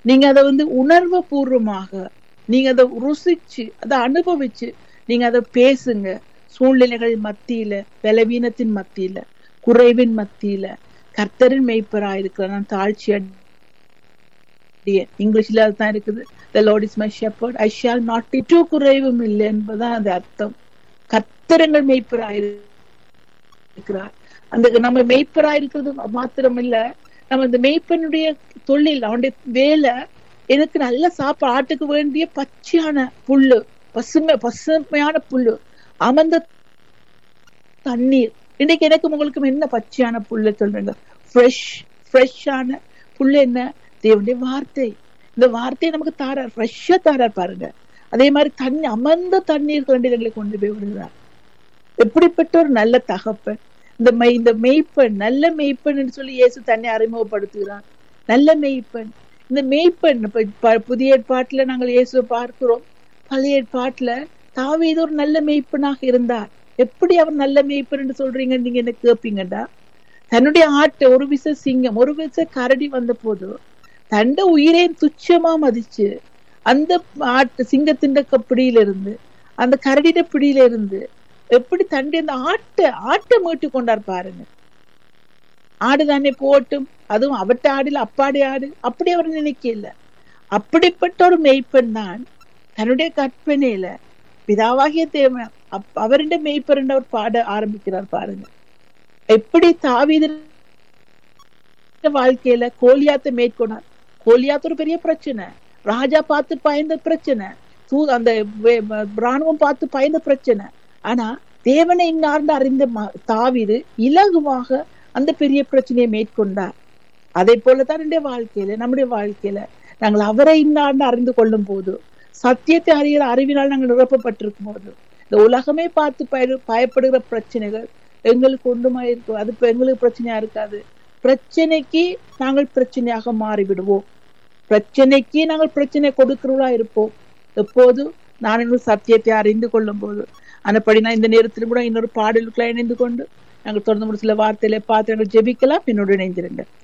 நீங்க அதை வந்து உணர்வு பூர்வமாக நீங்க அதை ருசிச்சு அதை அனுபவிச்சு நீங்க அதை பேசுங்க சூழ்நிலைகள் மத்தியில பலவீனத்தின் மத்தியில குறைவின் மத்தியில கர்த்தரின் மெய்ப்பராய் இருக்கிற நான் தாழ்ச்சி அடைய இங்கிலீஷ்ல அதுதான் இருக்குது the lord is my shepherd I shall not to குறைவும் இல்லை என்பதுதான் அந்த அர்த்தம் கர்த்தரங்கள் மெய்ப்பராய் இருக்கிறார் அந்த நம்ம மெய்ப்பராய் இருக்கிறது மாத்திரம் இல்ல நம்ம இந்த மெய்ப்பனுடைய தொழில் அவனுடைய வேலை எனக்கு நல்ல சாப்பாடு ஆட்டுக்கு வேண்டிய பச்சையான புல்லு பசுமை பசுமையான புல்லு அமர்ந்த தண்ணீர் இன்னைக்கு எனக்கு உங்களுக்கும் என்ன பச்சையான புல்லு சொல்றீங்க ஃப்ரெஷ் ஃப்ரெஷ்ஷான புல்லு என்ன தேவனுடைய வார்த்தை இந்த வார்த்தையை நமக்கு தாரார் ஃப்ரெஷ்ஷா தாரார் பாருங்க அதே மாதிரி தண்ணி அமர்ந்த தண்ணீர் கண்டிதங்களை கொண்டு போய் விடுகிறார் எப்படிப்பட்ட ஒரு நல்ல தகப்பன் இந்த மெய் இந்த மெய்ப்பெண் நல்ல மெய்ப்பெண் சொல்லி இயேசு தன்னை அறிமுகப்படுத்துகிறார் நல்ல மெய்ப்பெண் இந்த மெய்ப்பெண் இப்ப புதிய ஏற்பாட்டுல நாங்கள் இயேசுவை பார்க்கிறோம் பழைய ஏற்பாட்டுல தாவீது ஒரு நல்ல மெய்ப்பெண்ணாக இருந்தார் எப்படி அவர் நல்ல மெய்ப்பெண் சொல்றீங்க நீங்க என்ன கேப்பீங்கடா தன்னுடைய ஆட்டை ஒரு விச சிங்கம் ஒரு விச கரடி வந்த போது தண்ட உயிரை துச்சமா மதிச்சு அந்த ஆட்டு சிங்கத்தின் பிடியில இருந்து அந்த கரடிட பிடியில இருந்து எப்படி தண்டி அந்த ஆட்டை ஆட்டை மீட்டு கொண்டார் பாருங்க ஆடு தானே போட்டும் அதுவும் அவட்ட ஆடுல அப்பாடி ஆடு அப்படி அவர் நினைக்கல அப்படிப்பட்ட ஒரு மெய்ப்பெண் தான் தன்னுடைய கற்பனையில பிதாவாகிய தேவன் அவருடைய மெய்ப்பெருண்ட அவர் பாட ஆரம்பிக்கிறார் பாருங்க எப்படி தாவீத வாழ்க்கையில கோலியாத்தை மேற்கொண்டார் கோலியாத்து ஒரு பெரிய பிரச்சனை ராஜா பார்த்து பயந்த பிரச்சனை தூ அந்த ராணுவம் பார்த்து பயந்த பிரச்சனை ஆனா தேவனை இன்னார்ந்து அறிந்த தாவிது இலகுவாக அந்த பெரிய பிரச்சனையை மேற்கொண்டார் அதே போலதான் என்னுடைய வாழ்க்கையில நம்முடைய வாழ்க்கையில நாங்கள் அவரை இன்னார்ந்து அறிந்து கொள்ளும் போது சத்தியத்தை அறிகிற அறிவினால் நாங்கள் நிரப்பப்பட்டிருக்கும் போது இந்த உலகமே பார்த்து பய பயப்படுகிற பிரச்சனைகள் எங்களுக்கு ஒன்றுமா இருக்கும் அது எங்களுக்கு பிரச்சனையா இருக்காது பிரச்சனைக்கு நாங்கள் பிரச்சனையாக மாறிவிடுவோம் பிரச்சனைக்கு நாங்கள் பிரச்சனை கொடுக்கிறவளா இருப்போம் எப்போது நான் இன்னும் சத்தியத்தை அறிந்து கொள்ளும் போது அந்தப்படி நான் இந்த நேரத்திலும் கூட இன்னொரு பாடலுக்குள்ள இணைந்து கொண்டு நாங்கள் தொடர்ந்து சில வார்த்தையில பார்த்து நாங்கள் ஜெபிக்கலாம் என்னோடு இணைந்திருங்க